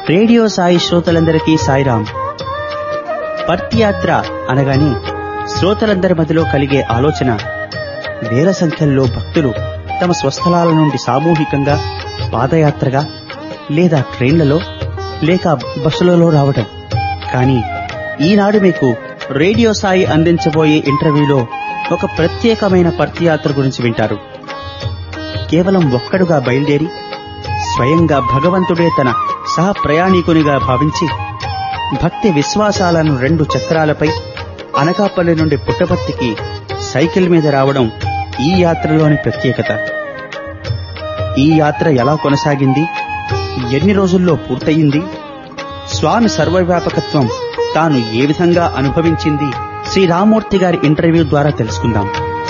Radio Sai శ్రోతలందరికీ సాయిరాం పర్తి యాత్ర అనగానే శ్రోతలందరి మధ్యలో కలిగే ఆలోచన వేల సంఖ్యల్లో భక్తులు తమ స్వస్థలాల నుండి సామూహికంగా పాదయాత్రగా లేదా ట్రైన్లలో లేక బస్సులలో రావడం కానీ ఈనాడు మీకు రేడియో సాయి అందించబోయే ఇంటర్వ్యూలో ఒక ప్రత్యేకమైన పర్తి యాత్ర గురించి వింటారు కేవలం ఒక్కడుగా బయలుదేరి స్వయంగా భగవంతుడే తన సహ ప్రయాణికునిగా భావించి భక్తి విశ్వాసాలను రెండు చక్రాలపై అనకాపల్లి నుండి పుట్టపర్తికి సైకిల్ మీద రావడం ఈ యాత్రలోని ప్రత్యేకత ఈ యాత్ర ఎలా కొనసాగింది ఎన్ని రోజుల్లో పూర్తయింది స్వామి సర్వవ్యాపకత్వం తాను ఏ విధంగా అనుభవించింది శ్రీ రామూర్తి గారి ఇంటర్వ్యూ ద్వారా తెలుసుకుందాం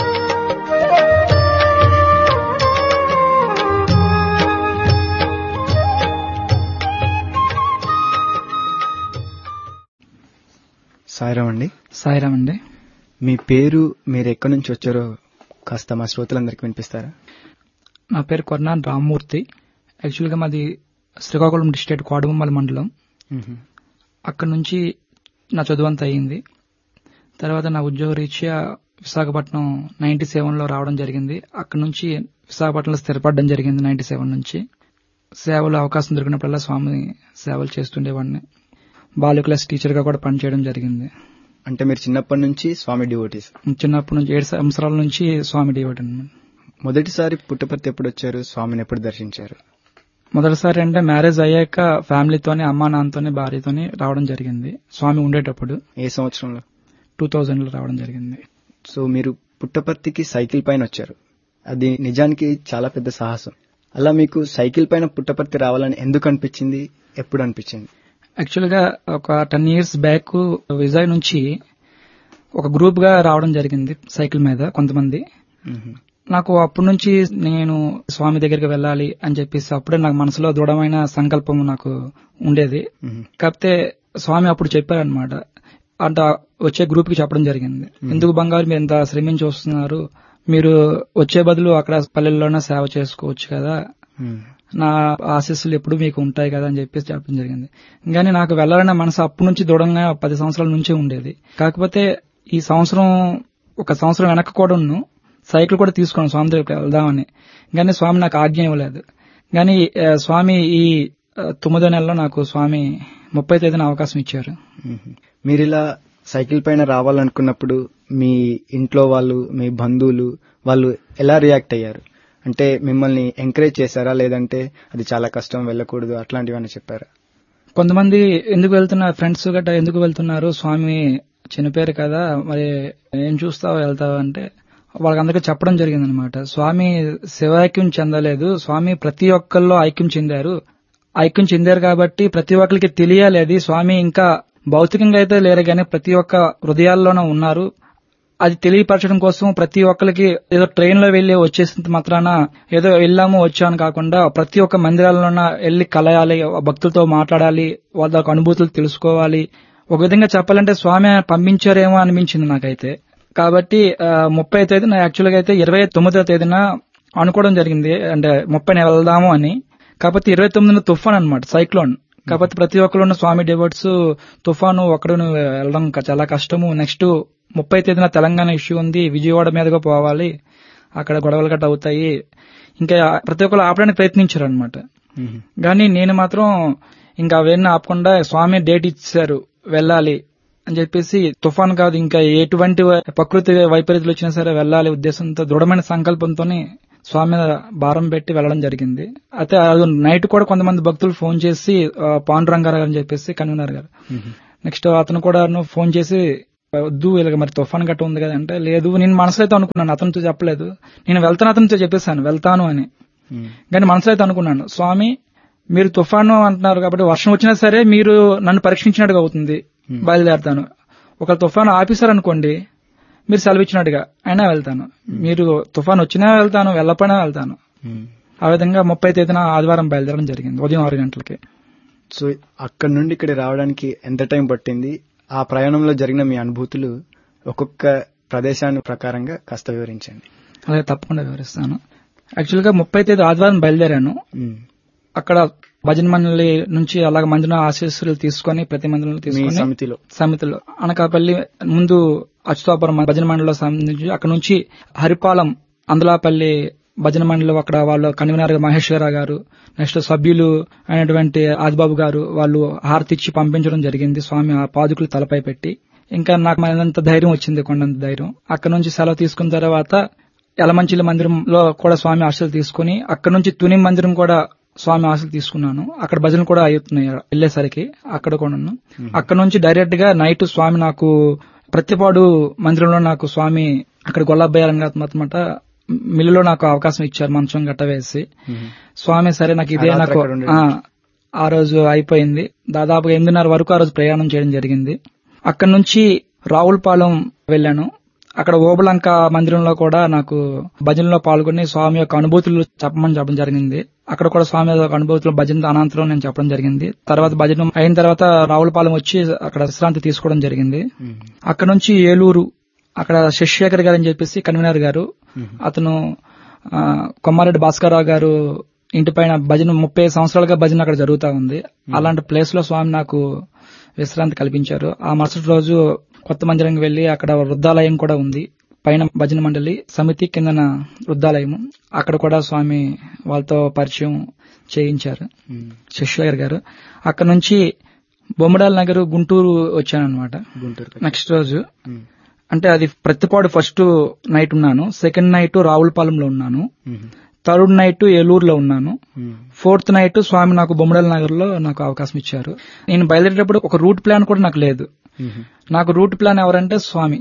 సాయిరామ్ అండి సాయిరామ్ అండి మీ పేరు మీరు ఎక్కడి నుంచి వచ్చారో కాస్త మా శ్రోతలందరికీ వినిపిస్తారా నా పేరు కొర్నాన్ రామ్మూర్తి యాక్చువల్గా మాది శ్రీకాకుళం డిస్ట్రిక్ట్ కోడబొమ్మల మండలం అక్కడ నుంచి నా చదువు అంతా అయింది తర్వాత నా ఉద్యోగ రీత్యా విశాఖపట్నం నైన్టీ సెవెన్లో రావడం జరిగింది అక్కడ నుంచి విశాఖపట్నంలో స్థిరపడడం జరిగింది నైన్టీ సెవెన్ నుంచి సేవలు అవకాశం దొరికినప్పుడల్లా స్వామి సేవలు చేస్తుండేవాడిని బాలికలస్ టీచర్గా కూడా పనిచేయడం జరిగింది అంటే మీరు చిన్నప్పటి నుంచి స్వామి డివోటీస్ చిన్నప్పటి నుంచి ఏడు సంవత్సరాల నుంచి స్వామి డివోట్ అనమాట మొదటిసారి పుట్టపర్తి ఎప్పుడు వచ్చారు స్వామిని ఎప్పుడు దర్శించారు మొదటిసారి అంటే మ్యారేజ్ అయ్యాక ఫ్యామిలీతోని అమ్మా నాన్నతోని భార్యతోని రావడం జరిగింది స్వామి ఉండేటప్పుడు ఏ సంవత్సరంలో టూ థౌజండ్ లో రావడం జరిగింది సో మీరు పుట్టపర్తికి సైకిల్ పైన వచ్చారు అది నిజానికి చాలా పెద్ద సాహసం అలా మీకు సైకిల్ పైన పుట్టపర్తి రావాలని ఎందుకు అనిపించింది ఎప్పుడు అనిపించింది యాక్చువల్ గా ఒక టెన్ ఇయర్స్ బ్యాక్ విజయ్ నుంచి ఒక గ్రూప్ గా రావడం జరిగింది సైకిల్ మీద కొంతమంది నాకు అప్పటి నుంచి నేను స్వామి దగ్గరికి వెళ్ళాలి అని చెప్పేసి అప్పుడే నాకు మనసులో దృఢమైన సంకల్పం నాకు ఉండేది కాకపోతే స్వామి అప్పుడు చెప్పారనమాట అంటే వచ్చే గ్రూప్ కి చెప్పడం జరిగింది ఎందుకు బంగారు మీరు ఎంత శ్రమించి వస్తున్నారు మీరు వచ్చే బదులు అక్కడ పల్లెల్లోనే సేవ చేసుకోవచ్చు కదా నా ఆశీస్సులు ఎప్పుడు మీకు ఉంటాయి కదా అని చెప్పేసి చెప్పడం జరిగింది కానీ నాకు వెళ్ళాలనే మనసు అప్పటి నుంచి దృఢంగా పది సంవత్సరాల నుంచే ఉండేది కాకపోతే ఈ సంవత్సరం ఒక సంవత్సరం వెనక్కి కూడా సైకిల్ కూడా తీసుకున్నాను స్వామి దగ్గరికి వెళ్దామని కానీ స్వామి నాకు ఆజ్ఞ ఇవ్వలేదు కానీ ఆ, స్వామి ఈ ఆ, తొమ్మిదో నెలలో నాకు స్వామి ముప్పై తేదీన అవకాశం ఇచ్చారు మీరు ఇలా సైకిల్ పైన రావాలనుకున్నప్పుడు మీ ఇంట్లో వాళ్ళు మీ బంధువులు వాళ్ళు ఎలా రియాక్ట్ అయ్యారు అంటే మిమ్మల్ని ఎంకరేజ్ చేశారా లేదంటే అది చాలా కష్టం వెళ్ళకూడదు అట్లాంటివన్నీ చెప్పారా కొంతమంది ఎందుకు వెళ్తున్నారు ఫ్రెండ్స్ గట్రా ఎందుకు వెళ్తున్నారు స్వామి చనిపోయారు కదా మరి ఏం చూస్తావు వెళ్తావు అంటే వాళ్ళకందరికీ చెప్పడం జరిగింది అనమాట స్వామి శివైక్యం చెందలేదు స్వామి ప్రతి ఒక్కరిలో ఐక్యం చెందారు ఐక్యం చెందారు కాబట్టి ప్రతి ఒక్కరికి తెలియాలి అది స్వామి ఇంకా భౌతికంగా అయితే లేరు కానీ ప్రతి ఒక్క హృదయాల్లోనే ఉన్నారు అది తెలియపరచడం కోసం ప్రతి ఒక్కరికి ఏదో ట్రైన్ లో వెళ్లి వచ్చేసినంత మాత్రాన ఏదో వెళ్ళాము వచ్చాము కాకుండా ప్రతి ఒక్క మందిరాల్లోన వెళ్లి కలయాలి భక్తులతో మాట్లాడాలి వాళ్ళ యొక్క అనుభూతులు తెలుసుకోవాలి ఒక విధంగా చెప్పాలంటే స్వామి పంపించారేమో అనిపించింది నాకైతే కాబట్టి ఆ, ముప్పై తేదీన యాక్చువల్ గా అయితే ఇరవై తొమ్మిదో తేదీన అనుకోవడం జరిగింది అంటే ముప్పై వెళ్దాము అని కాకపోతే ఇరవై తొమ్మిదిన తుఫాన్ అనమాట సైక్లోన్ కాకపోతే ప్రతి ఒక్కరు స్వామి డివోట్స్ తుఫాను ఒక్కడు వెళ్ళడం క- చాలా కష్టము నెక్స్ట్ ముప్పై తేదీన తెలంగాణ ఇష్యూ ఉంది విజయవాడ మీదుగా పోవాలి అక్కడ గొడవలు గట్ట అవుతాయి ఇంకా ప్రతి ఒక్కరు ఆపడానికి ప్రయత్నించారు అనమాట కానీ నేను మాత్రం ఇంకా అవన్నీ ఆపకుండా స్వామి డేట్ ఇచ్చారు వెళ్ళాలి అని చెప్పేసి తుఫాన్ కాదు ఇంకా ఎటువంటి ప్రకృతి వైపరీత్యాలు వచ్చినా సరే వెళ్ళాలి ఉద్దేశంతో దృఢమైన సంకల్పంతోనే స్వామి మీద భారం పెట్టి వెళ్ళడం జరిగింది అయితే అది నైట్ కూడా కొంతమంది భక్తులు ఫోన్ చేసి ఆ, పాండురంగారావు గారు అని చెప్పేసి కన్వీనర్ గారు నెక్స్ట్ అతను కూడా ఫోన్ చేసి వద్దు ఇలాగ మరి తుఫాన్ గట్ట ఉంది కదా అంటే లేదు నేను మనసులో అయితే అనుకున్నాను అతనితో చెప్పలేదు నేను వెళ్తాను అతనితో చెప్పేశాను వెళ్తాను అని కానీ మనసులో అయితే అనుకున్నాను స్వామి మీరు తుఫాను అంటున్నారు కాబట్టి వర్షం వచ్చినా సరే మీరు నన్ను పరీక్షించినట్టుగా అవుతుంది బయలుదేరతాను ఒక తుఫాను ఆపేశారనుకోండి మీరు సెలవిచ్చినట్టుగా అయినా వెళ్తాను మీరు తుఫాన్ వచ్చినా వెళ్తాను వెళ్ళకపోయినా వెళ్తాను ఆ విధంగా ముప్పై తేదీన ఆదివారం బయలుదేరడం జరిగింది ఉదయం ఆరు గంటలకి సో అక్కడ నుండి ఇక్కడ రావడానికి ఎంత టైం పట్టింది ఆ ప్రయాణంలో జరిగిన మీ అనుభూతులు ఒక్కొక్క ప్రదేశాన్ని ప్రకారంగా కాస్త వివరించండి అలాగే తప్పకుండా వివరిస్తాను యాక్చువల్ గా ముప్పై తేదీ ఆదివారం బయలుదేరాను అక్కడ భజన మండలి నుంచి అలాగ మందిరం ఆశీస్సులు తీసుకొని ప్రతి మందిరంలో మీ తీసుకొని సమితిలో సమితిలో అనకాపల్లి ముందు అచ్యుతాపురం భజన మండలిలో సంబంధించి అక్కడ నుంచి హరిపాలెం అందలాపల్లి భజన మండలి అక్కడ వాళ్ళు కన్వీనర్ మహేశ్వర గారు నెక్స్ట్ సభ్యులు అయినటువంటి ఆదిబాబు గారు వాళ్ళు హారతి ఇచ్చి పంపించడం జరిగింది స్వామి ఆ పాదుకులు తలపై పెట్టి ఇంకా నాకు మరింత ధైర్యం వచ్చింది కొండంత ధైర్యం అక్కడ నుంచి సెలవు తీసుకున్న తర్వాత యలమంచిల మందిరంలో కూడా స్వామి ఆశలు తీసుకుని అక్కడ నుంచి తుని మందిరం కూడా స్వామి ఆశలు తీసుకున్నాను అక్కడ భజనలు కూడా అవుతున్నాయి వెళ్ళేసరికి అక్కడ కూడా అక్కడ నుంచి డైరెక్ట్ గా నైట్ స్వామి నాకు ప్రతిపాడు మందిరంలో నాకు స్వామి అక్కడ గొల్లబ్బయ్య రంగనాథ్ మిల్లులో నాకు అవకాశం ఇచ్చారు మంచం గట్ట వేసి స్వామి సరే నాకు ఇదే ఆ రాత్రి నాకు అక్కడ ఉండండి. ఆ, ఆ రోజు అయిపోయింది దాదాపుగా ఎనిమిదిన్నర వరకు ఆ రోజు ప్రయాణం చేయడం జరిగింది అక్కడ నుంచి రావులపాలెం వెళ్ళాను అక్కడ ఓబలంక మందిరంలో కూడా నాకు భజనలో పాల్గొని స్వామి యొక్క అనుభూతులు చెప్పమని చెప్పడం జరిగింది అక్కడ కూడా స్వామి యొక్క అనుభూతులు భజన అనంతరం నేను చెప్పడం జరిగింది తర్వాత భజన అయిన తర్వాత రావులపాలెం వచ్చి అక్కడ విశ్రాంతి తీసుకోవడం జరిగింది అక్కడ నుంచి ఏలూరు అక్కడ శశిశేఖర్ గారు అని చెప్పేసి కన్వీనర్ గారు అతను ఆ, కొమ్మారెడ్డి భాస్కరరావు గారు ఇంటి పైన భజన ముప్పై సంవత్సరాలుగా భజన అక్కడ జరుగుతా ఉంది అలాంటి ప్లేస్ లో స్వామి నాకు విశ్రాంతి కల్పించారు ఆ మరుసటి రోజు కొత్త మందిరంకి వెళ్లి అక్కడ వృద్ధాలయం కూడా ఉంది పైన భజన మండలి సమితి కిందన వృద్ధాలయం అక్కడ కూడా స్వామి వాళ్ళతో పరిచయం చేయించారు శశిశేఖర్ గారు అక్కడ నుంచి బొమ్మడాల నగర్ గుంటూరు వచ్చానన్నమాట గుంటూరు నెక్స్ట్ రోజు అంటే అది ప్రతిపాడు ఫస్ట్ నైట్ ఉన్నాను సెకండ్ నైట్ రావులపాలెంలో ఉన్నాను థర్డ్ నైట్ ఏలూరులో ఉన్నాను ఫోర్త్ నైట్ స్వామి నాకు బొమ్మడల నగర్ లో నాకు అవకాశం ఇచ్చారు నేను బయలుదేరేటప్పుడు ఒక రూట్ ప్లాన్ కూడా నాకు లేదు నాకు రూట్ ప్లాన్ ఎవరంటే స్వామి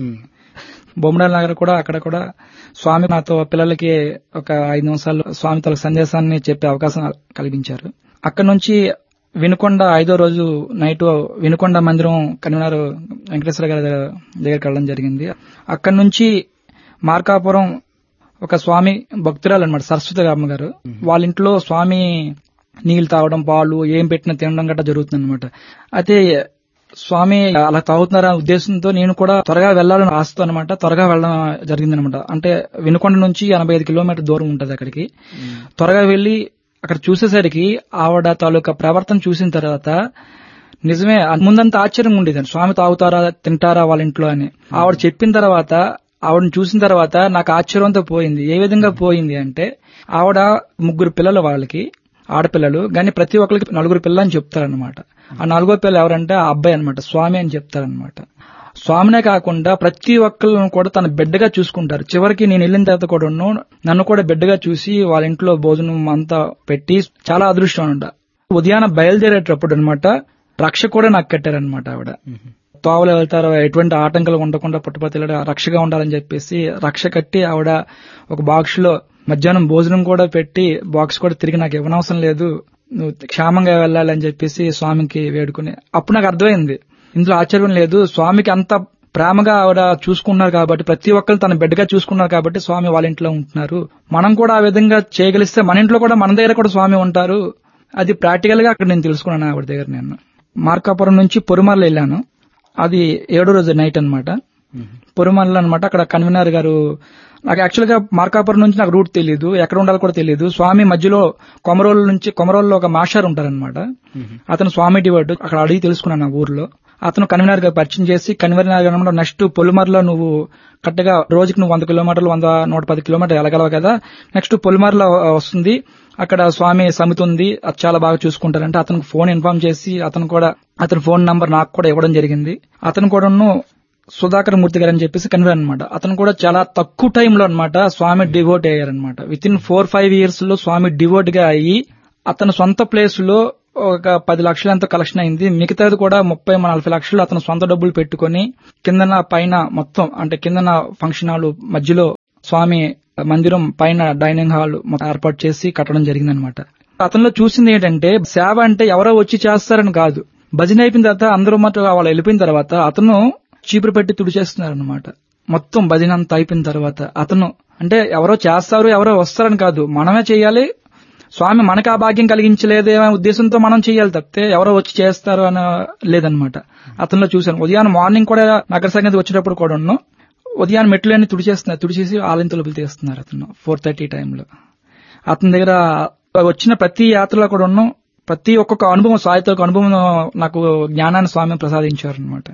బొమ్మడల నగర్ కూడా అక్కడ కూడా స్వామి నాతో పిల్లలకి ఒక ఐదు నిమిషాలు స్వామి తల సందేశాన్ని చెప్పే అవకాశం కలిగించారు అక్కడ నుంచి వినుకొండ ఐదో రోజు నైట్ వినుకొండ మందిరం కన్వీనర్ వెంకటేశ్వర గారి దగ్గర- దగ్గరికి వెళ్ళడం జరిగింది అక్కడ నుంచి మార్కాపురం ఒక స్వామి భక్తురాలు అనమాట సరస్వతి అమ్మ గారు వాళ్ళ ఇంట్లో స్వామి నీళ్లు తాగడం పాలు ఏం పెట్టినా తినడం గట్రా జరుగుతుంది అనమాట అయితే స్వామి అలా తాగుతున్నారనే ఉద్దేశంతో నేను కూడా త్వరగా వెళ్లాలని ఆశతో అనమాట త్వరగా వెళ్ళడం జరిగిందనమాట అంటే వినుకొండ నుంచి ఎనభై ఐదు కిలోమీటర్ దూరం ఉంటది అక్కడికి త్వరగా వెళ్లి అక్కడ చూసేసరికి ఆవిడ తాలూకా ప్రవర్తన చూసిన తర్వాత నిజమే ముందంతా ఆశ్చర్యం ఉండేది స్వామి తాగుతారా తింటారా వాళ్ళ ఇంట్లో అని ఆవిడ చెప్పిన తర్వాత ఆవిడని చూసిన తర్వాత నాకు ఆశ్చర్యంతో పోయింది ఏ విధంగా పోయింది అంటే ఆవిడ ముగ్గురు పిల్లలు వాళ్ళకి ఆడపిల్లలు కానీ ప్రతి ఒక్కరికి నలుగురు పిల్లలు అని చెప్తారనమాట ఆ నలుగో పిల్లలు ఎవరంటే ఆ అబ్బాయి అన్నమాట స్వామి అని చెప్తారనమాట స్వామినే కాకుండా ప్రతి ఒక్కళ్ళను కూడా తన బిడ్డగా చూసుకుంటారు చివరికి నేను వెళ్ళిన తర్వాత కూడా నన్ను కూడా బిడ్డగా చూసి వాళ్ళ ఇంట్లో భోజనం అంతా పెట్టి చాలా అదృష్టం అనమాట ఉదయాన బయలుదేరేటప్పుడు అనమాట రక్ష కూడా నాకు కట్టారనమాట ఆవిడ తోవలు వెళ్తారో ఎటువంటి ఆటంకాలు ఉండకుండా పుట్టపతిలో రక్షగా ఉండాలని చెప్పేసి రక్ష కట్టి ఆవిడ ఒక బాక్స్ లో మధ్యాహ్నం భోజనం కూడా పెట్టి బాక్స్ కూడా తిరిగి నాకు ఇవ్వనవసరం లేదు నువ్వు క్షేమంగా వెళ్ళాలని చెప్పేసి స్వామికి వేడుకుని అప్పుడు నాకు అర్థమైంది ఇందులో ఆశ్చర్యం లేదు స్వామికి అంత ప్రేమగా ఆవిడ చూసుకున్నారు కాబట్టి ప్రతి ఒక్కరు తన బిడ్డగా చూసుకున్నారు కాబట్టి స్వామి వాళ్ళ ఇంట్లో ఉంటున్నారు మనం కూడా ఆ విధంగా చేయగలిస్తే మన ఇంట్లో కూడా మన దగ్గర కూడా స్వామి ఉంటారు అది ప్రాక్టికల్ గా అక్కడ నేను తెలుసుకున్నాను ఆవిడ దగ్గర నేను మార్కాపురం నుంచి పొరుమర్లు వెళ్ళాను అది ఏడో రోజు నైట్ అన్నమాట పొరుమల్ల అనమాట అక్కడ కన్వీనర్ గారు నాకు యాక్చువల్ గా మార్కాపురం నుంచి నాకు రూట్ తెలియదు ఎక్కడ ఉండాలో కూడా తెలియదు స్వామి మధ్యలో కొమరోలు నుంచి కొమరోల్లో ఒక మాస్టర్ ఉంటారనమాట అతను స్వామి డివర్డ్ అక్కడ అడిగి తెలుసుకున్నాను ఆ ఊర్లో అతను కన్వీనర్ గా పరిచయం చేసి కన్వీనర్ గారు నెక్స్ట్ పొలిమర్లో నువ్వు కరెక్ట్గా రోజుకి నువ్వు వంద కిలోమీటర్లు వంద నూట పది కిలోమీటర్లు వెళ్ళగలవు కదా నెక్స్ట్ పొలిమర్లో వస్తుంది అక్కడ స్వామి సమితి ఉంది అది చాలా బాగా చూసుకుంటారంటే అతనికి ఫోన్ ఇన్ఫార్మ్ చేసి అతను కూడా అతని ఫోన్ నంబర్ నాకు కూడా ఇవ్వడం జరిగింది అతను కూడాను సుధాకర్ మూర్తి గారు అని చెప్పేసి కన్వీనర్ అనమాట అతను కూడా చాలా తక్కువ టైంలో అన్నమాట స్వామి డివోట్ అయ్యారనమాట with in four five years లో స్వామి డివోట్ గా అయ్యి అతని సొంత ప్లేస్ లో ఒక పది లక్షలు ఎంతో కలెక్షన్ అయింది మిగతాది కూడా ముప్పై నలభై లక్షలు అతను సొంత డబ్బులు పెట్టుకుని కిందన పైన మొత్తం అంటే కిందన ఫంక్షన్ హాల్ మధ్యలో స్వామి మందిరం పైన డైనింగ్ హాల్ మొత్తం ఏర్పాటు చేసి కట్టడం జరిగిందనమాట అతనిలో చూసింది ఏంటంటే సేవ అంటే ఎవరో వచ్చి చేస్తారని కాదు భజన అయిపోయిన తర్వాత అందరూ మాట వాళ్ళు వెళ్ళిపోయిన తర్వాత అతను చీపురు పెట్టి తుడిచేస్తున్నారు అనమాట మొత్తం భజన అంతా అయిపోయిన తర్వాత అతను అంటే ఎవరో చేస్తారు ఎవరో వస్తారని కాదు మనమే చేయాలి స్వామి మనకు ఆ భాగ్యం కలిగించలేదేమనే ఉద్దేశంతో మనం చేయాలి తప్పితే ఎవరో వచ్చి చేస్తారు అని లేదనమాట అతనిలో చూశాను ఉదయాన్నే మార్నింగ్ కూడా నగర సంగతి వచ్చేటప్పుడు కూడా ఉన్నాం ఉదయాన్నే మెట్లన్నీ తుడిచేస్తున్నారు తుడిచేసి ఆలింతలు తీస్తున్నారు అతను ఫోర్ థర్టీ టైంలో అతని దగ్గర వచ్చిన ప్రతి యాత్రలో కూడా ఉన్నాం ప్రతి ఒక్కొక్క అనుభవం స్వామితో ఒక అనుభవం నాకు జ్ఞానాన్ని స్వామి ప్రసాదించారు అనమాట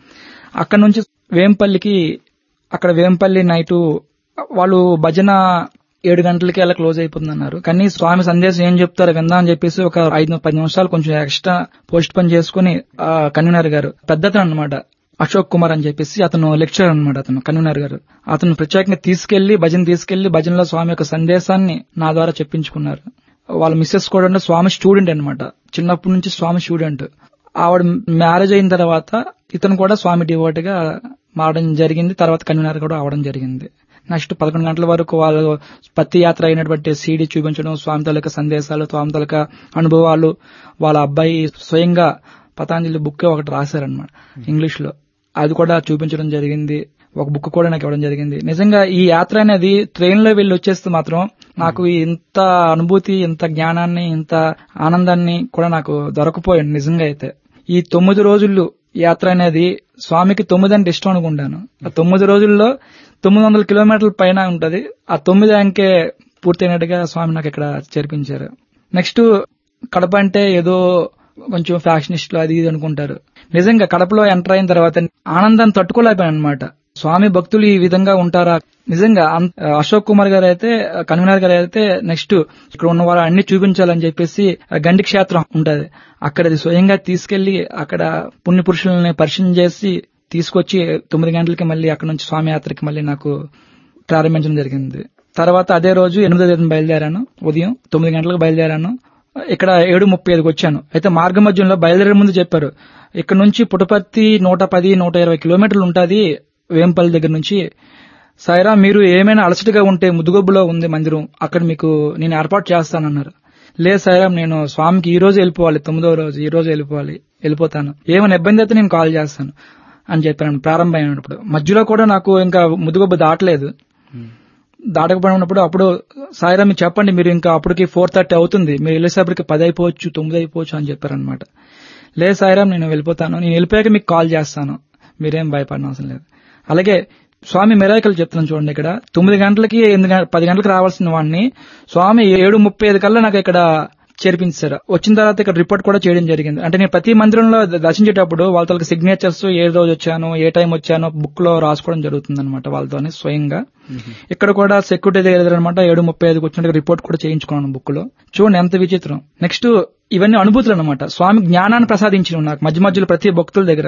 అక్కడ నుంచి వేంపల్లికి అక్కడ వేంపల్లి నైటు వాళ్ళు భజన ఏడు గంటలకి అలా క్లోజ్ అయిపోతుందన్నారు కానీ స్వామి సందేశం ఏం చెప్తారో విందా అని చెప్పేసి ఒక ఐదు పది నిమిషాలు కొంచెం ఎక్స్ట్రా పోస్ట్ పని చేసుకుని ఆ కన్వీనర్ గారు పెద్దతను అనమాట అశోక్ కుమార్ అని చెప్పేసి అతను లెక్చరర్ అనమాట అతను కన్వీనర్ గారు అతను ప్రత్యేకంగా తీసుకెళ్లి భజన తీసుకెళ్లి భజనలో స్వామి యొక్క సందేశాన్ని నా ద్వారా చెప్పించుకున్నారు వాళ్ళ మిస్సెస్ కూడా అంటే స్వామి స్టూడెంట్ అనమాట చిన్నప్పటి నుంచి స్వామి స్టూడెంట్ ఆవిడ మ్యారేజ్ అయిన తర్వాత ఇతను కూడా స్వామి డివోట్ గా మారడం జరిగింది తర్వాత కన్వీనర్ కూడా అవడం జరిగింది నెక్స్ట్ పదకొండు గంటల వరకు వాళ్ళు పత్తి యాత్ర అయినటువంటి సీడీ చూపించడం స్వామి తాలూకా సందేశాలు స్వామి తాలూకా అనుభవాలు వాళ్ళ అబ్బాయి స్వయంగా పతాంజలి బుక్ ఒకటి రాశారనమాట ఇంగ్లీష్ లో అది కూడా చూపించడం జరిగింది ఒక బుక్ కూడా నాకు ఇవ్వడం జరిగింది నిజంగా ఈ యాత్ర అనేది ట్రైన్ లో వెళ్ళి వచ్చేస్తే మాత్రం నాకు ఇంత అనుభూతి ఇంత జ్ఞానాన్ని ఇంత ఆనందాన్ని కూడా నాకు దొరకపోయింది నిజంగా అయితే ఈ తొమ్మిది రోజులు యాత్ర అనేది స్వామికి తొమ్మిది అంటే ఇష్టం అనుకుంటాను ఆ తొమ్మిది రోజుల్లో తొమ్మిది వందల కిలోమీటర్ల పైన ఉంటది ఆ తొమ్మిది అంకే పూర్తయినట్టుగా స్వామి నాకు ఇక్కడ చేర్పించారు నెక్స్ట్ కడప అంటే ఏదో కొంచెం ఫ్యాషనిస్టులు అది ఇది అనుకుంటారు నిజంగా కడపలో ఎంటర్ అయిన తర్వాత ఆనందాన్ని తట్టుకోలేకపోయాను అనమాట స్వామి భక్తులు ఈ విధంగా ఉంటారా నిజంగా అం- అశోక్ కుమార్ గారు అయితే కన్వీనర్ గారు అయితే నెక్స్ట్ ఇక్కడ ఉన్న వారు అన్ని చూపించాలని చెప్పేసి గండి క్షేత్రం ఉంటది అక్కడ అది స్వయంగా తీసుకెళ్లి అక్కడ పుణ్య పురుషులని పరిచయం చేసి తీసుకొచ్చి తొమ్మిది గంటలకి మళ్ళీ అక్కడ నుంచి స్వామి యాత్రకి మళ్ళీ నాకు ప్రారంభించడం జరిగింది తర్వాత అదే రోజు ఎనిమిదో తేదీన బయలుదేరాను ఉదయం తొమ్మిది గంటలకు బయలుదేరాను ఇక్కడ ఏడు ముప్పై ఐదుకి వచ్చాను అయితే మార్గ మధ్యంలో బయలుదేరే ముందు చెప్పారు ఇక్కడ నుంచి పుటపర్తి నూట పది నూట ఇరవై కిలోమీటర్లు ఉంటుంది వేంపల్లి దగ్గర నుంచి సైరా మీరు ఏమైనా అలసటగా ఉంటే ముదుగొబ్బులో ఉంది మందిరం అక్కడ మీకు నేను ఏర్పాటు చేస్తానన్నారు లేదు సైరా నేను స్వామికి ఈ రోజు వెళ్ళిపోవాలి తొమ్మిదో రోజు ఈ రోజు వెళ్ళిపోవాలి వెళ్ళిపోతాను ఏమైనా ఇబ్బంది అయితే నేను కాల్ చేస్తాను అని చెప్పాను ప్రారంభమైనప్పుడు మధ్యలో కూడా నాకు ఇంకా ముదుగొబ్బు దాటలేదు దాటకపోయినప్పుడు అప్పుడు సాయిరా మీరు చెప్పండి మీరు ఇంకా అప్పటికి ఫోర్ థర్టీ అవుతుంది మీరు వెళ్ళేసప్పటికి పది అయిపోవచ్చు తొమ్మిది అయిపోవచ్చు అని చెప్పారనమాట లేదు సాయిరామ్ నేను వెళ్ళిపోతాను నేను వెళ్ళిపోయాక మీకు కాల్ చేస్తాను మీరేం భయపడిన అవసరం లేదు అలాగే స్వామి మెరాకలు చెప్తున్నాను చూడండి ఇక్కడ తొమ్మిది గంటలకి ఎనిమిది గంట- పది గంటలకు రావాల్సిన వాడిని స్వామి ఏడు ముప్పై ఐదు కల్లా నాకు ఇక్కడ చేర్పించారు వచ్చిన తర్వాత ఇక్కడ రిపోర్ట్ కూడా చేయడం జరిగింది అంటే నేను ప్రతి మందిరంలో ద- దర్శించేటప్పుడు వాళ్ళ తాలూకు సిగ్నేచర్స్ ఏ రోజు వచ్చాను ఏ టైం వచ్చానో బుక్ లో రాసుకోవడం జరుగుతుంది అనమాట వాళ్ళతోనే స్వయంగా ఇక్కడ కూడా సెక్యూరిటీ దగ్గర అనమాట ఏడు ముప్పై ఐదుకి వచ్చినట్టు రిపోర్ట్ కూడా చేయించుకున్నాను బుక్ లో చూడండి ఎంత విచిత్రం నెక్స్ట్ ఇవన్నీ అనుభూతులు అనమాట స్వామి జ్ఞానాన్ని ప్రసాదించిన నాకు మధ్య మధ్యలో ప్రతి భక్తుల దగ్గర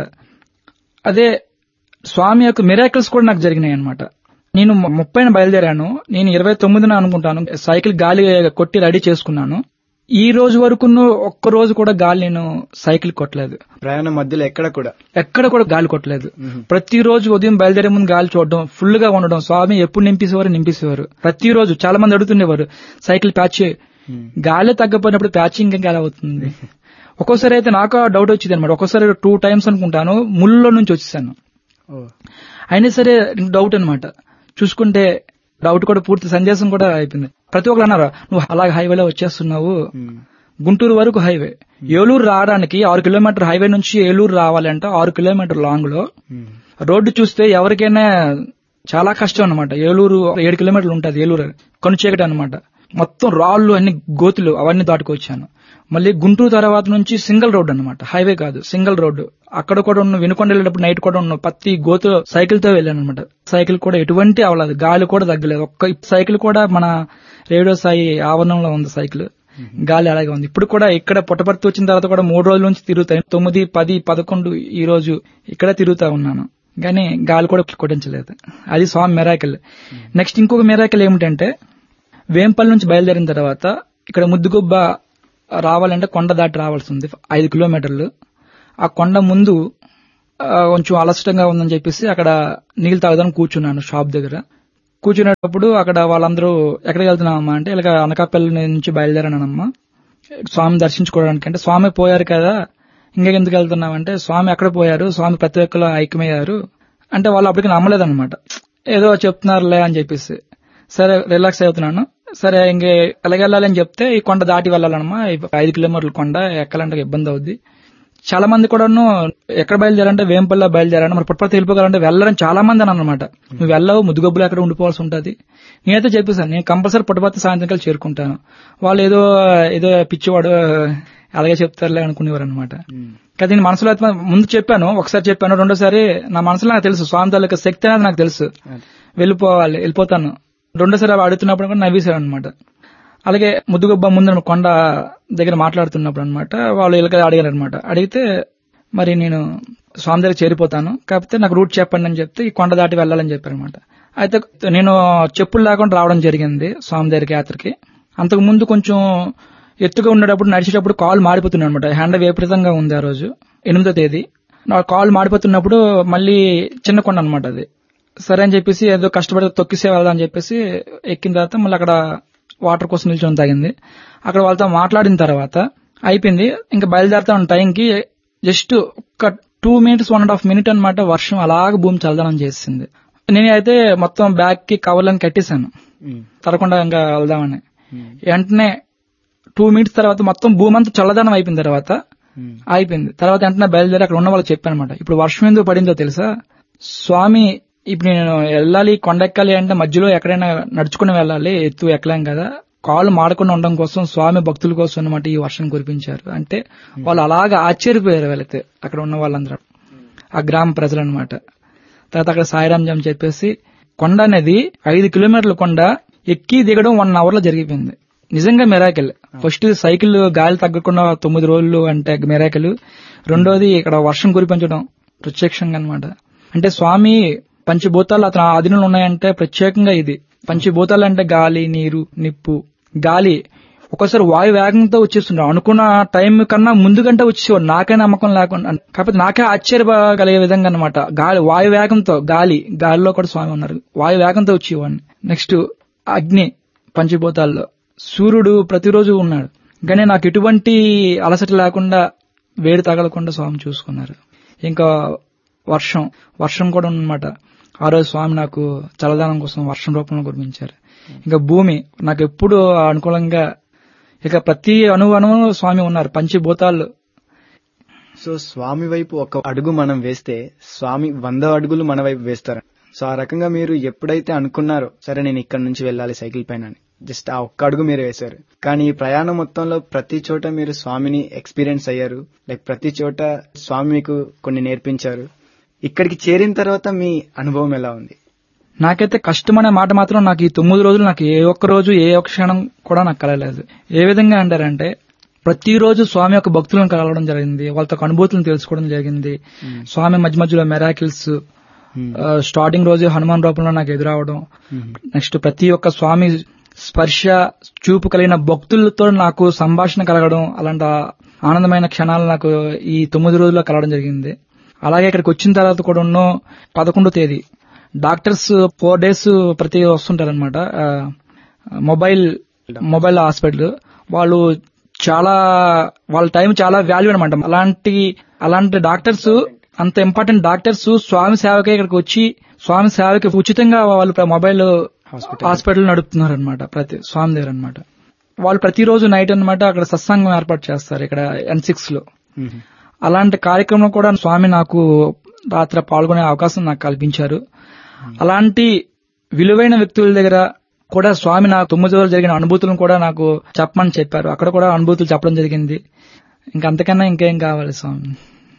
అదే స్వామి యొక్క మిరాకిల్స్ కూడా నాకు జరిగినాయి అనమాట నేను ము- ముప్పైన బయలుదేరాను నేను ఇరవై తొమ్మిదిన అనుకుంటాను సైకిల్ గాలి కొట్టి రెడీ చేసుకున్నాను ఈ రోజు వరకు ఒక్క రోజు కూడా గాలి నేను సైకిల్ కొట్టలేదు ప్రయాణం మధ్యలో ఎక్కడ కూడా ఎక్కడ కూడా గాలి కొట్టలేదు ప్రతిరోజు ఉదయం బయలుదేరే ముందు గాలి చూడడం ఫుల్ గా ఉండడం స్వామి ఎప్పుడు నింపేసేవారు నింపేసేవారు ప్రతిరోజు చాలా మంది అడుగుతుండేవారు సైకిల్ ప్యాచ్ గాలి తగ్గపోయినప్పుడు ప్యాచింగ్ ఇంకా ఎలా అవుతుంది ఒక్కోసారి అయితే నాకు డౌట్ వచ్చింది అనమాట ఒక్కోసారి టూ టైమ్స్ అనుకుంటాను ముళ్ళలో నుంచి వచ్చేసాను ఓ అయినా సరే డౌట్ అన్నమాట చూసుకుంటే డౌట్ కూడా పూర్తి సందేశం కూడా అయిపోయింది ప్రతి ఒక్కరు అన్నారు నువ్వు అలాగ హైవేలో వచ్చేస్తున్నావు ఉమ్. గుంటూరు వరకు హైవే ఏలూరు రావడానికి ఆరు కిలోమీటర్ హైవే నుంచి ఏలూరు రావాలంటే ఆరు కిలోమీటర్ లాంగ్ లో ఉమ్. రోడ్డు చూస్తే ఎవరికైనా చాలా కష్టం అన్నమాట ఏలూరు ఏడు కిలోమీటర్లు ఉంటుంది ఏలూరు కొనుచేకటి అన్నమాట మొత్తం రాళ్ళు అన్ని గోతులు అవన్నీ దాటుకొచ్చాను మళ్ళీ గుంటూరు తర్వాత నుంచి సింగిల్ రోడ్ అన్నమాట హైవే కాదు సింగిల్ రోడ్డు అక్కడ కూడా ఉన్న వినుకొండ వెళ్ళేటప్పుడు నైట్ కూడా ఉన్న పత్తి గోతు సైకిల్ తో వెళ్ళాను అనమాట సైకిల్ కూడా ఎటువంటి అవలేదు గాలి కూడా తగ్గలేదు ఒక్క సైకిల్ కూడా మన రేడియో సాయి ఆవరణంలో ఉంది సైకిల్ గాలి అలాగే ఉంది ఇప్పుడు కూడా ఇక్కడ పుట్టపర్తి వచ్చిన తర్వాత కూడా మూడు రోజుల నుంచి తిరుగుతాయి తొమ్మిది పది పదకొండు ఈ రోజు ఇక్కడ తిరుగుతా ఉన్నాను కానీ గాలి కూడా కొట్టించలేదు అది స్వామి మెరాకిల్ నెక్స్ట్ ఇంకొక మెరాకిల్ ఏమిటంటే వేంపల్లి నుంచి బయలుదేరిన తర్వాత ఇక్కడ ముద్దుగుబ్బ రావాలంటే కొండ దాటి రావాల్సి ఉంది ఐదు కిలోమీటర్లు ఆ కొండ ముందు ఆ, కొంచెం అలసటంగా ఉందని చెప్పేసి అక్కడ నీళ్ళు తాగుదాం కూర్చున్నాను షాప్ దగ్గర కూర్చునేటప్పుడు అక్కడ వాళ్ళందరూ ఎక్కడికి వెళ్తున్నామమ్మా అంటే ఇలాగ అనకాపల్లి నుంచి బయలుదేరానమ్మా స్వామి దర్శించుకోవడానికి అంటే స్వామి పోయారు కదా ఇంకెందుకు వెళ్తున్నామంటే స్వామి ఎక్కడ పోయారు స్వామి ప్రతి ఒక్కరు ఐక్యమయ్యారు అంటే వాళ్ళు అప్పటికి నమ్మలేదన్నమాట ఏదో చెప్తున్నారులే అని చెప్పేసి సరే రిలాక్స్ అవుతున్నాను సరే ఇంకే ఎలాగెళ్ళాలి అని చెప్తే ఈ కొండ దాటి వెళ్ళాలన్నమా ఈ ఐదు కిలోమీటర్ల కొండ ఎక్కాలంటే ఇబ్బంది అవుద్ది చాలా మంది కూడాను ఎక్కడ బయలుదేరంటే వేంపల్లిలో బయలుదేరాను మరి పుట్టపర్తి వెళ్ళిపోవాలంటే వెళ్ళరని చాలా మంది అని అన్నమాట నువ్వు వెళ్ళవు ముద్దుగబ్బులు ఎక్కడ ఉండిపోవాల్సి ఉంటది నేనైతే చెప్పేశాను నేను కంపల్సరీ పుట్టపర్తి సాయంత్రం చేరుకుంటాను వాళ్ళు ఏదో ఏదో పిచ్చివాడు అలాగే చెప్తారులే అనుకునేవారు అనమాట కానీ నేను మనసులో అయితే ముందు చెప్పాను ఒకసారి చెప్పాను రెండోసారి నా మనసులో నాకు తెలుసు స్వామి తాలూకా శక్తి అనేది నాకు తెలుసు వెళ్ళిపోవాలి వెళ్ళిపోతాను రెండోసారి అవి అడుగుతున్నప్పుడు కూడా నవ్వేశారు అనమాట అలాగే ముద్దుగొబ్బ ముందు కొండ దగ్గర మాట్లాడుతున్నప్పుడు అనమాట వాళ్ళు ఇలా అడిగారు అనమాట అడిగితే మరి నేను స్వామి దగ్గర చేరిపోతాను కాకపోతే నాకు రూట్ చెప్పండి అని చెప్తే ఈ కొండ దాటి వెళ్ళాలని చెప్పారనమాట అయితే నేను చెప్పులు లేకుండా రావడం జరిగింది స్వామి దగ్గరికి యాత్రకి అంతకు ముందు కొంచెం ఎత్తుగా ఉండేటప్పుడు నడిచేటప్పుడు కాలు మాడిపోతున్నాను అనమాట హ్యాండ్ విపరీతంగా ఉంది ఆ రోజు ఎనిమిదో తేదీ నా కాలు మాడిపోతున్నప్పుడు మళ్ళీ చిన్న కొండ అనమాట అది సరే అని చెప్పేసి ఏదో కష్టపడి తొక్కిసే వెళ్దాం అని చెప్పేసి ఎక్కిన తర్వాత మళ్ళీ అక్కడ వాటర్ కోసం నిల్చొని తాగింది అక్కడ వాళ్ళతో మాట్లాడిన తర్వాత అయిపోయింది ఇంకా బయలుదేరుతా ఉన్న టైంకి జస్ట్ ఒక two minutes one and half minute అనమాట వర్షం అలాగ భూమి చల్లదనం చేసింది నేను అయితే మొత్తం బ్యాగ్ కి కవర్లను కట్టేశాను తడకుండా ఇంకా వెళ్దామని వెంటనే టూ మినిట్స్ తర్వాత మొత్తం భూమి అంతా చల్లదనం అయిపోయిన తర్వాత అయిపోయింది తర్వాత వెంటనే బయలుదేరి అక్కడ ఉన్న వాళ్ళకి చెప్పాను అనమాట ఇప్పుడు వర్షం ఎందుకు పడిందో తెలుసా స్వామి ఇప్పుడు నేను వెళ్ళాలి కొండెక్కాలి అంటే మధ్యలో ఎక్కడైనా నడుచుకుని వెళ్ళాలి ఎత్తు ఎక్కలేం కదా కాళ్ళు మాడకుండా ఉండడం కోసం స్వామి భక్తుల కోసం అనమాట ఈ వర్షం కురిపించారు అంటే వాళ్ళు అలాగా ఆశ్చర్యపోయారు వెళితే అక్కడ ఉన్న వాళ్ళందరూ ఆ గ్రామ ప్రజలు అనమాట తర్వాత అక్కడ సాయిరామ్ జమ్ చెప్పేసి కొండ అనేది ఐదు కిలోమీటర్ల కొండ ఎక్కి దిగడం వన్ అవర్ లో జరిగిపోయింది నిజంగా మెరాకిల్ ఫస్ట్ సైకిల్ గాలి తగ్గకుండా తొమ్మిది రోజులు అంటే మెరాకిల్ రెండోది ఇక్కడ వర్షం కురిపించడం ప్రత్యక్షంగా అనమాట అంటే స్వామి పంచభూతాలు అతను ఆధీనంలో ఉన్నాయంటే ప్రత్యేకంగా ఇది పంచభూతాలు అంటే గాలి నీరు నిప్పు గాలి ఒక్కోసారి వాయు వేగంతో వచ్చేస్తుంటారు అనుకున్న టైం కన్నా ముందు గంట వచ్చేవాడు నాకే నమ్మకం లేకుండా కాకపోతే నాకే ఆశ్చర్యగలిగే విధంగా అనమాట గాలి వాయు వేగంతో గాలి గాలిలో కూడా స్వామి ఉన్నారు వాయు వేగంతో వచ్చేవాడిని నెక్స్ట్ అగ్ని పంచభూతాల్లో సూర్యుడు ప్రతిరోజు ఉన్నాడు కానీ నాకు ఎటువంటి అలసట లేకుండా వేడి తగలకుండా స్వామి చూసుకున్నారు ఇంకా వర్షం వర్షం కూడా ఉన్నమాట ఆ రోజు స్వామి నాకు చల్లదనం కోసం వర్షం రూపంలో కురిపించారు ఇంకా భూమి నాకు ఎప్పుడు అనుకూలంగా ఇక ప్రతి అణువు అణువు స్వామి ఉన్నారు పంచభూతాలు సో స్వామి వైపు ఒక అడుగు మనం వేస్తే స్వామి వంద అడుగులు మన వైపు వేస్తారు సో ఆ రకంగా మీరు ఎప్పుడైతే అనుకున్నారో సరే నేను ఇక్కడ నుంచి వెళ్ళాలి సైకిల్ పైన అని జస్ట్ ఆ ఒక్క అడుగు మీరు వేశారు కానీ ఈ ప్రయాణం మొత్తంలో ప్రతి చోట మీరు స్వామిని ఎక్స్పీరియన్స్ అయ్యారు లైక్ ప్రతి చోట స్వామి మీకు కొన్ని నేర్పించారు ఇక్కడికి చేరిన తర్వాత మీ అనుభవం ఎలా ఉంది నాకైతే కష్టం అనే మాట మాత్రం నాకు ఈ తొమ్మిది రోజులు నాకు ఏ ఒక్క రోజు ఏ ఒక్క క్షణం కూడా నాకు కలగలేదు ఏ విధంగా అంటారంటే ప్రతిరోజు స్వామి యొక్క భక్తులను కలవడం జరిగింది వాళ్ళతో అనుభూతులను తెలుసుకోవడం జరిగింది స్వామి మధ్య మధ్యలో మెరాకిల్స్ స్టార్టింగ్ రోజు హనుమాన్ రూపంలో నాకు ఎదురవడం నెక్స్ట్ ప్రతి ఒక్క స్వామి స్పర్శ చూపు కలిగిన భక్తులతో నాకు సంభాషణ కలగడం అలాంటి ఆనందమైన క్షణాలు నాకు ఈ తొమ్మిది రోజుల్లో కలగడం జరిగింది అలాగే ఇక్కడికి వచ్చిన తర్వాత కూడా ఉన్న పదకొండో తేదీ డాక్టర్స్ ఫోర్ డేస్ ప్రతి వస్తుంటారనమాట మొబైల్ మొబైల్ హాస్పిటల్ వాళ్ళు చాలా వాళ్ళ టైం చాలా వాల్యూ అనమాట అలాంటి అలాంటి డాక్టర్స్ అంత ఇంపార్టెంట్ డాక్టర్స్ స్వామి సేవకే ఇక్కడికి వచ్చి స్వామి సేవకి ఉచితంగా వాళ్ళు మొబైల్ హాస్పిటల్ నడుపుతున్నారు అనమాట ప్రతి స్వామి దగ్గర అనమాట వాళ్ళు ప్రతిరోజు నైట్ అన్నమాట అక్కడ సత్సంగం ఏర్పాటు చేస్తారు ఇక్కడ ఎన్ సిక్స్ లో అలాంటి కార్యక్రమం కూడా స్వామి నాకు రాత్రి పాల్గొనే అవకాశం నాకు కల్పించారు అలాంటి విలువైన వ్యక్తుల దగ్గర కూడా స్వామి నాకు తొమ్మిది రోజులు జరిగిన అనుభూతులను కూడా నాకు చెప్పమని చెప్పారు అక్కడ కూడా అనుభూతులు చెప్పడం జరిగింది ఇంకా అంతకన్నా ఇంకేం కావాలి స్వామి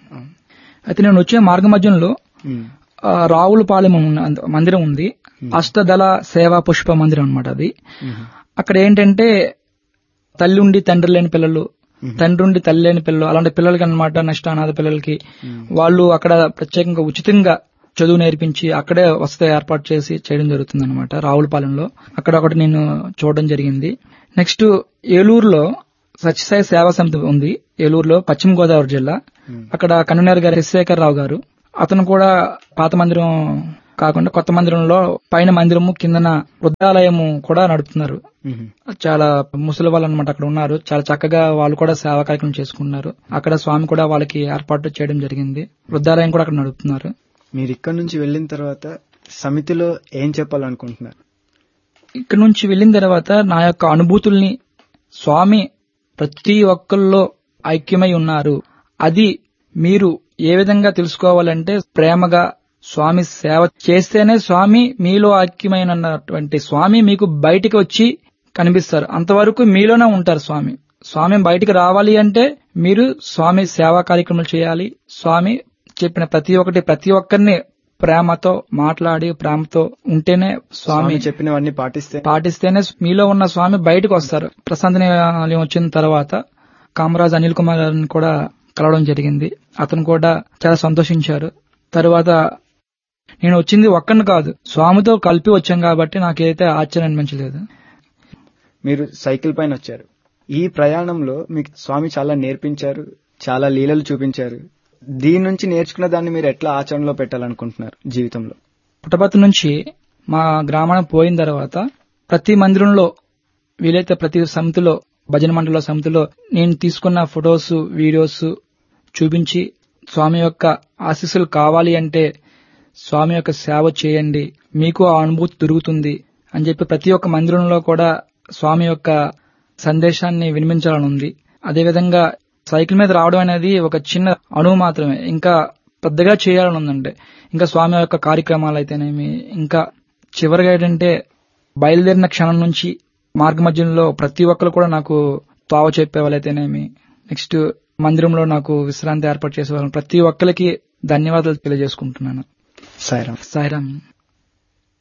అయితే నేను వచ్చే మార్గ మధ్యంలో ఆ, రావులపాలెం ఉన్న- మందిరం ఉంది అష్టదళ సేవా పుష్ప మందిరం అన్నమాట అది అక్కడ ఏంటంటే తల్లి ఉండి తండ్రి లేని పిల్లలు తండ్రి ఉండి తల్లి లేని పిల్లలు అలాంటి పిల్లలకి అన్నమాట నెక్స్ట్ అనాథ పిల్లలకి వాళ్ళు అక్కడ ప్రత్యేకంగా ఉచితంగా చదువు నేర్పించి అక్కడే వసతి ఏర్పాటు చేసి చేయడం జరుగుతుంది అనమాట రావులపాలెంలో అక్కడ ఒకటి నేను చూడడం జరిగింది నెక్స్ట్ ఏలూరులో సత్యసాయి సేవా సమితి ఉంది ఏలూరులో పశ్చిమ గోదావరి జిల్లా అక్కడ కన్వీనర్ గారు శశిశేఖర్ రావు గారు అతను కూడా పాత మందిరం కాకుండా కొత్త మందిరంలో పైన మందిరము కిందన వృద్ధాలయము కూడా నడుపుతున్నారు చాలా ముసలి వాళ్ళు అనమాట అక్కడ ఉన్నారు చాలా చక్కగా వాళ్ళు కూడా సేవా కార్యక్రమం చేసుకున్నారు అక్కడ స్వామి కూడా వాళ్ళకి ఏర్పాటు చేయడం జరిగింది వృద్ధాలయం కూడా అక్కడ నడుపుతున్నారు మీరు ఇక్కడ నుంచి వెళ్ళిన తర్వాత సమితిలో ఏం చెప్పాలనుకుంటున్నారు ఇక్కడ నుంచి వెళ్ళిన తర్వాత నా యొక్క అనుభూతుల్ని స్వామి ప్రతి ఒక్కరిలో ఐక్యమై ఉన్నారు అది మీరు ఏ విధంగా తెలుసుకోవాలంటే ప్రేమగా స్వామి సేవ చేస్తేనే స్వామి మీలో ఐక్యమైనటువంటి స్వామి మీకు బయటికి వచ్చి కనిపిస్తారు అంతవరకు మీలోనే ఉంటారు స్వామి స్వామి బయటికి రావాలి అంటే మీరు స్వామి సేవా కార్యక్రమాలు చేయాలి స్వామి చెప్పిన ప్రతి ఒక్కటి ప్రతి ఒక్కరిని ప్రేమతో మాట్లాడి ప్రేమతో ఉంటేనే స్వామి స్వామి చెప్పినవన్నీ పాటిస్తే పాటిస్తేనే మీలో ఉన్న స్వామి బయటకు వస్తారు ప్రశాంత నిలయం వచ్చిన తర్వాత కామరాజ్ అనిల్ కుమార్ గారిని కూడా కలవడం జరిగింది అతను కూడా చాలా సంతోషించారు తరువాత నేను వచ్చింది ఒక్కడిని కాదు స్వామితో కలిపి వచ్చాం కాబట్టి నాకైతే ఆశ్చర్యం అనిపించలేదు మీరు సైకిల్ పైన వచ్చారు ఈ ప్రయాణంలో మీకు స్వామి చాలా నేర్పించారు చాలా లీలలు చూపించారు దీని నుంచి నేర్చుకున్న దాన్ని మీరు ఎట్లా ఆచరణలో పెట్టాలనుకుంటున్నారు జీవితంలో పుట్టపర్తి నుంచి మా గ్రామానికి పోయిన తర్వాత ప్రతి మందిరంలో వీలైతే ప్రతి సమితిలో భజన మండల సమితిలో నేను తీసుకున్న ఫొటోస్ వీడియోస్ చూపించి స్వామి యొక్క ఆశీస్సులు కావాలి అంటే స్వామి యొక్క సేవ చేయండి మీకు ఆ అనుభూతి దొరుకుతుంది అని చెప్పి ప్రతి ఒక్క మందిరంలో కూడా స్వామి యొక్క సందేశాన్ని వినిపించాలని ఉంది అదేవిధంగా సైకిల్ మీద రావడం అనేది ఒక చిన్న అణువు మాత్రమే ఇంకా పెద్దగా చేయాలని ఉందంటే ఇంకా స్వామి యొక్క కార్యక్రమాలు అయితేనేమి ఇంకా చివరిగా ఏంటంటే బయలుదేరిన క్షణం నుంచి మార్గ మధ్యంలో ప్రతి ఒక్కరు కూడా నాకు తావ చెప్పే వాళ్ళైతేనేమి నెక్స్ట్ మందిరంలో నాకు విశ్రాంతి ఏర్పాటు చేసే వాళ్ళు ప్రతి ఒక్కరికి ధన్యవాదాలు తెలియజేసుకుంటున్నాను సాయిరామ్ సాయిరామ్